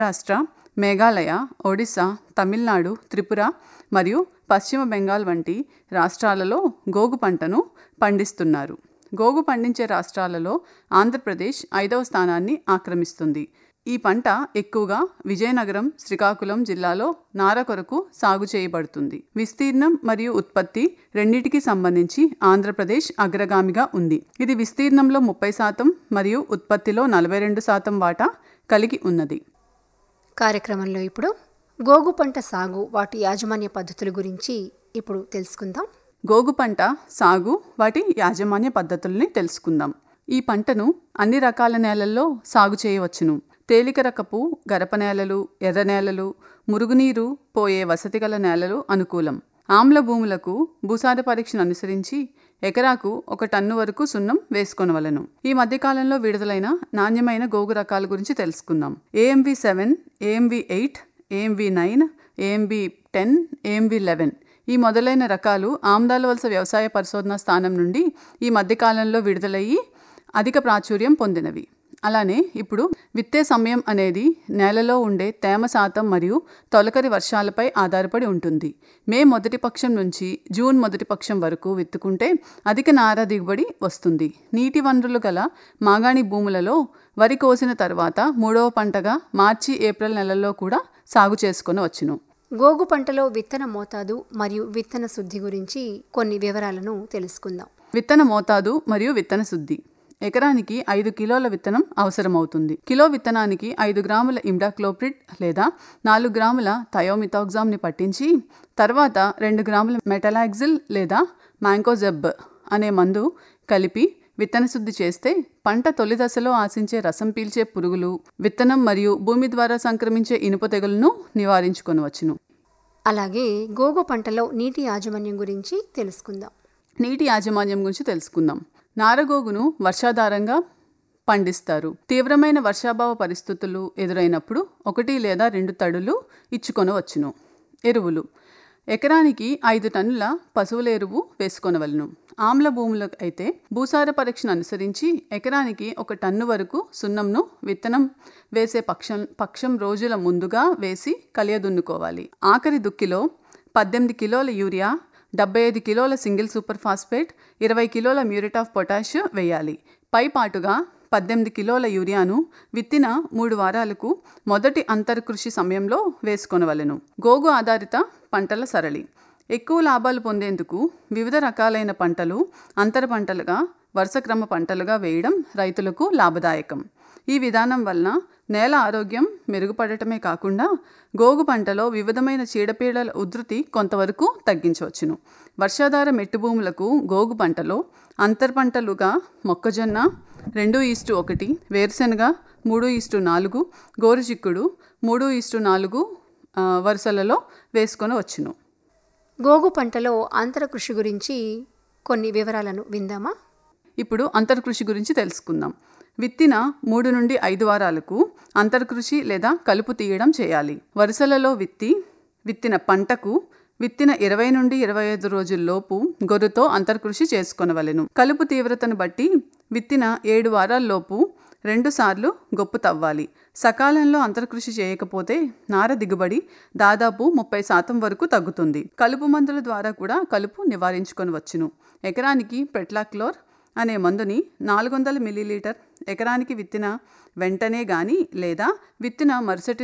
మహారాష్ట్ర మేఘాలయ ఒడిశా తమిళనాడు త్రిపుర మరియు పశ్చిమ బెంగాల్ వంటి రాష్ట్రాలలో గోగు పంటను పండిస్తున్నారు గోగు పండించే రాష్ట్రాలలో ఆంధ్రప్రదేశ్ ఐదవ స్థానాన్ని ఆక్రమిస్తుంది ఈ పంట ఎక్కువగా విజయనగరం శ్రీకాకుళం జిల్లాలో నార కొరకు సాగు చేయబడుతుంది విస్తీర్ణం మరియు ఉత్పత్తి రెండింటికి సంబంధించి ఆంధ్రప్రదేశ్ అగ్రగామిగా ఉంది ఇది విస్తీర్ణంలో ముప్పై శాతం మరియు ఉత్పత్తిలో నలభై రెండు శాతం వాటా కలిగి ఉన్నది కార్యక్రమంలో ఇప్పుడు గోగు పంట సాగు వాటి యాజమాన్య పద్ధతుల గురించి ఇప్పుడు తెలుసుకుందాం గోగు పంట సాగు వాటి యాజమాన్య పద్ధతుల్ని తెలుసుకుందాం ఈ పంటను అన్ని రకాల నేలల్లో సాగు చేయవచ్చును తేలిక రకపు గరప నేలలు ఎర్ర నేలలు మురుగునీరు పోయే వసతి గల నేలలు అనుకూలం ఆమ్ల భూములకు భూసార పరీక్షను అనుసరించి ఎకరాకు ఒక టన్ను వరకు సున్నం వేసుకొనవలను ఈ మధ్యకాలంలో విడుదలైన నాణ్యమైన గోగు రకాల గురించి తెలుసుకుందాం AMV seven AMV eight AMV nine AMV ten AMV eleven ఈ మొదలైన రకాలు ఆమ్దాల వలస వ్యవసాయ పరిశోధన స్థానం నుండి ఈ మధ్యకాలంలో విడుదలయ్యి అధిక ప్రాచుర్యం పొందినవి అలానే ఇప్పుడు విత్తే సమయం అనేది నేలలో ఉండే తేమ శాతం మరియు తొలకరి వర్షాలపై ఆధారపడి ఉంటుంది మే మొదటి పక్షం నుంచి జూన్ మొదటి పక్షం వరకు విత్తుకుంటే అధిక నార దిగుబడి వస్తుంది నీటి వనరులు గల మాగాణి భూములలో వరి కోసిన తర్వాత మూడవ పంటగా మార్చి ఏప్రిల్ నెలల్లో కూడా సాగు చేసుకొనవచ్చును గోగు పంటలో విత్తన మోతాదు మరియు విత్తన శుద్ధి గురించి కొన్ని వివరాలను తెలుసుకుందాం విత్తన మోతాదు మరియు విత్తన శుద్ధి ఎకరానికి ఐదు కిలోల విత్తనం అవసరమవుతుంది కిలో విత్తనానికి ఐదు గ్రాముల ఇమ్డాక్లోప్రిడ్ లేదా నాలుగు గ్రాముల థయోమిథాక్సామ్ని పట్టించి తర్వాత రెండు గ్రాముల మెటలాక్సిల్ లేదా మ్యాంకోజెబ్ అనే మందు కలిపి విత్తన శుద్ధి చేస్తే పంట తొలి దశలో ఆశించే రసం పీల్చే పురుగులు విత్తనం మరియు భూమి ద్వారా సంక్రమించే ఇనుప తెగులను నివారించుకొనవచ్చును అలాగే గోగు పంటలో నీటి యాజమాన్యం గురించి తెలుసుకుందాం నీటి యాజమాన్యం గురించి తెలుసుకుందాం నారగోగును వర్షాధారంగా పండిస్తారు తీవ్రమైన వర్షాభావ పరిస్థితులు ఎదురైనప్పుడు ఒకటి లేదా రెండు తడులు ఇచ్చుకొనవచ్చును ఎరువులు ఎకరానికి ఐదు టన్నుల పశువుల ఎరువు వేసుకొనవలను ఆమ్ల భూములకు అయితే భూసార పరీక్షను అనుసరించి ఎకరానికి ఒక టన్ను వరకు సున్నంను విత్తనం వేసే పక్షం పక్షం రోజుల ముందుగా వేసి కలియదున్నుకోవాలి ఆఖరి దుక్కిలో పద్దెనిమిది కిలోల యూరియా డెబ్బై ఐదు కిలోల సింగిల్ సూపర్ ఫాస్ఫేట్ ఇరవై కిలోల మ్యూరేట్ ఆఫ్ పొటాష్ వేయాలి పై పాటుగా పద్దెనిమిది కిలోల యూరియాను విత్తిన మూడు వారాలకు మొదటి అంతర్కృషి సమయంలో వేసుకొనవలెను గోగు ఆధారిత పంటల సరళి ఎక్కువ లాభాలు పొందేందుకు వివిధ రకాలైన పంటలు అంతర పంటలుగా వరుసక్రమ పంటలుగా వేయడం రైతులకు లాభదాయకం ఈ విధానం వలన నేల ఆరోగ్యం మెరుగుపడటమే కాకుండా గోగు పంటలో వివిధమైన చీడపీడల ఉధృతి కొంతవరకు తగ్గించవచ్చును వర్షాధార మెట్టు భూములకు గోగు పంటలో అంతర్ పంటలుగా మొక్కజొన్న రెండు ఈస్టు ఒకటి వేరుశనగ మూడు ఈస్టు నాలుగు గోరుచిక్కుడు మూడు ఈస్టు నాలుగు ఆ, వరుసలలో వేసుకొని వచ్చును గోగు పంటలో అంతర కృషి గురించి కొన్ని వివరాలను విందామా ఇప్పుడు అంతర్కృషి గురించి తెలుసుకుందాం విత్తిన మూడు నుండి ఐదు వారాలకు అంతర్కృషి లేదా కలుపు తీయడం చేయాలి వరుసలలో విత్తి విత్తిన పంటకు విత్తిన ఇరవై నుండి ఇరవై ఐదు రోజుల్లోపు గొర్రుతో అంతర్కృషి చేసుకొనవలెను కలుపు తీవ్రతను బట్టి విత్తిన ఏడు వారాల్లోపు రెండు సార్లు గొప్పు తవ్వాలి సకాలంలో అంతర్కృషి చేయకపోతే నార దిగుబడి దాదాపు ముప్పై శాతం వరకు తగ్గుతుంది కలుపు మందుల ద్వారా కూడా కలుపు నివారించుకొనవచ్చును ఎకరానికి పెట్లాక్లోర్ అనే మందుని నాలుగు వందల మిల్లీలీటర్ ఎకరానికి విత్తిన వెంటనే గాని లేదా విత్తిన మరుసటి